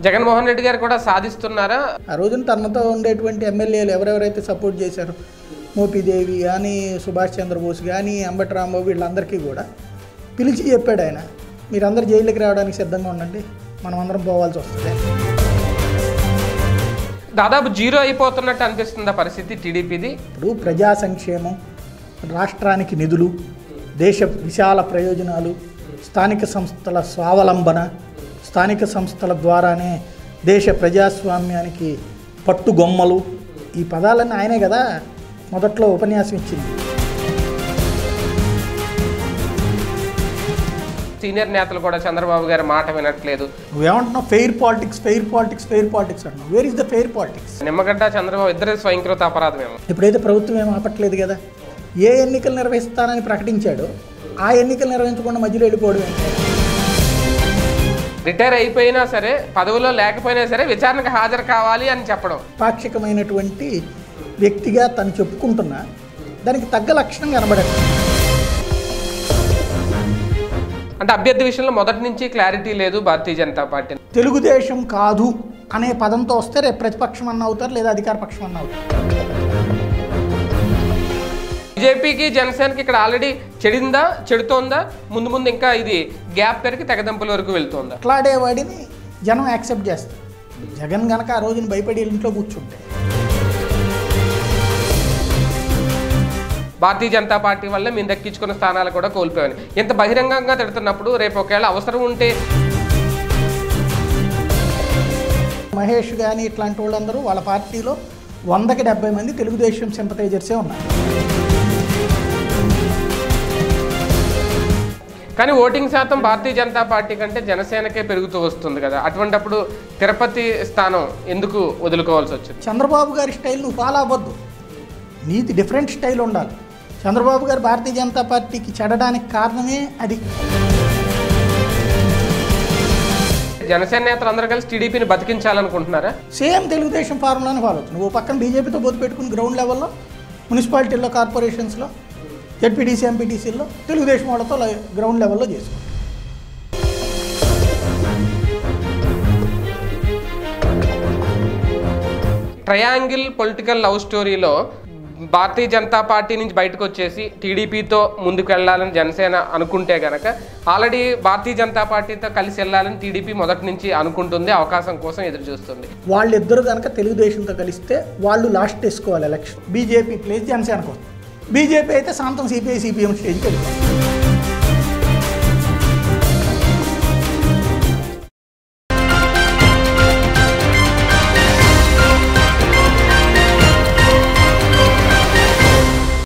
జగన్మోహన్ రెడ్డి గారు కూడా సాధిస్తున్నారా ఆ రోజున తనతో ఉండేటువంటి ఎమ్మెల్యేలు ఎవరెవరైతే సపోర్ట్ చేశారో మోపిదేవి కానీ సుభాష్ చంద్రబోస్ కానీ అంబటి రాంబాబు వీళ్ళందరికీ కూడా పిలిచి చెప్పాడు ఆయన మీరందరూ జైలుకి రావడానికి సిద్ధంగా ఉండండి మనం అందరం పోవాల్సి వస్తుంది దాదాపు జీరో అయిపోతున్నట్టు అనిపిస్తుందా పరిస్థితి టీడీపీది ఇప్పుడు ప్రజా సంక్షేమం రాష్ట్రానికి నిధులు దేశ విశాల ప్రయోజనాలు స్థానిక సంస్థల స్వావలంబన స్థానిక సంస్థల ద్వారానే దేశ ప్రజాస్వామ్యానికి పట్టుగొమ్మలు ఈ పదాలన్నీ ఆయనే కదా మొదట్లో ఉపన్యాసం ఇచ్చింది సీనియర్ నేతలు కూడా చంద్రబాబు గారి మాట వినట్లేదు నువ్వేమంటున్నావు fair politics fair politics fair politics అంటున్నావు where is the fair politics Nimmagadda Chandrababu ఇద్దరు స్వయంకృత అపరాధమేమో ఇప్పుడైతే ప్రభుత్వం ఏం ఆపట్లేదు కదా ఏ ఎన్నికలు నిర్వహిస్తానని ప్రకటించాడో ఆ ఎన్నికలు నిర్వహించకుండా మధ్యలో వెళ్ళిపోవడం ఏంటి? రిటైర్ అయిపోయినా సరే పదవిలో లేకపోయినా సరే విచారణకు హాజరు కావాలి అని చెప్పడం పాక్షికమైనటువంటి వ్యక్తిగా తను చెప్పుకుంటున్నా దానికి తగ్గ లక్షణం కనబడదు అంటే అభ్యర్థి విషయంలో మొదటి నుంచి క్లారిటీ లేదు భారతీయ జనతా పార్టీ తెలుగుదేశం కాదు అనే పదంతో వస్తే రేపు ప్రతిపక్షం అన్న అవుతారు లేదా అధికార పక్షం అన్న అవుతారు బీజేపీకి జనసేనకి ఇక్కడ ఆల్రెడీ చెడిందా చెడుతోందా ముందు ముందు ఇంకా ఇది గ్యాప్ పెరిగి తెగదంపుల వరకు వెళ్తోందా అట్లాడేవాడిని జనం యాక్సెప్ట్ చేస్తారు జగన్ గనక ఆ రోజున భయపడి ఇంట్లో కూర్చుంటే భారతీయ జనతా పార్టీ వల్ల మేము దక్కించుకున్న స్థానాలు కూడా కోల్పోయాను ఇంత బహిరంగంగా తిడుతున్నప్పుడు రేపు ఒకవేళ అవసరం ఉంటే మహేష్ కానీ ఇట్లాంటి వాళ్ళందరూ వాళ్ళ పార్టీలో వందకి డెబ్బై మంది తెలుగుదేశం సింపతైజర్సే ఉన్నారు కానీ ఓటింగ్ శాతం భారతీయ జనతా పార్టీ కంటే జనసేనకే పెరుగుతూ వస్తుంది కదా అటువంటప్పుడు తిరుపతి స్థానం ఎందుకు వదులుకోవాల్సి వచ్చింది చంద్రబాబు గారి స్టైల్ నువ్వు ఫాలో అవ్వద్దు నీది డిఫరెంట్ స్టైల్ ఉండాలి చంద్రబాబు గారు భారతీయ జనతా పార్టీకి చెడడానికి కారణమే అది జనసేన నేతలు అందరూ కలిసి టీడీపీని బతికించాలనుకుంటున్నారా సేమ్ తెలుగుదేశం ఫార్ములాని ఫాలో అవుతుంది నువ్వు పక్కన బీజేపీతో పొత్తు పెట్టుకుని గ్రౌండ్ లెవెల్లో మున్సిపాలిటీల్లో కార్పొరేషన్స్లో జడ్పీటీసీ ఎంపీటీసీల్లో తెలుగుదేశం వాళ్ళతో గ్రౌండ్ లెవెల్లో చేసుకో ట్రయాంగిల్ పొలిటికల్ లవ్ స్టోరీలో భారతీయ జనతా పార్టీ నుంచి బయటకు వచ్చేసి టీడీపీతో ముందుకు వెళ్ళాలని జనసేన అనుకుంటే గనక ఆల్రెడీ భారతీయ జనతా పార్టీతో కలిసి వెళ్ళాలని టీడీపీ మొదటి నుంచి అనుకుంటుంది అవకాశం కోసం ఎదురు చూస్తుంది వాళ్ళిద్దరు కనుక తెలుగుదేశంతో కలిస్తే వాళ్ళు లాస్ట్ వేసుకోవాలి ఎలక్షన్ బీజేపీ ప్లేస్ జనసేనకు వస్తుంది బీజేపీ అయితే సాంతం సిపిఐ సిపిఎం స్టేజ్కి వెళ్ళిపోతుంది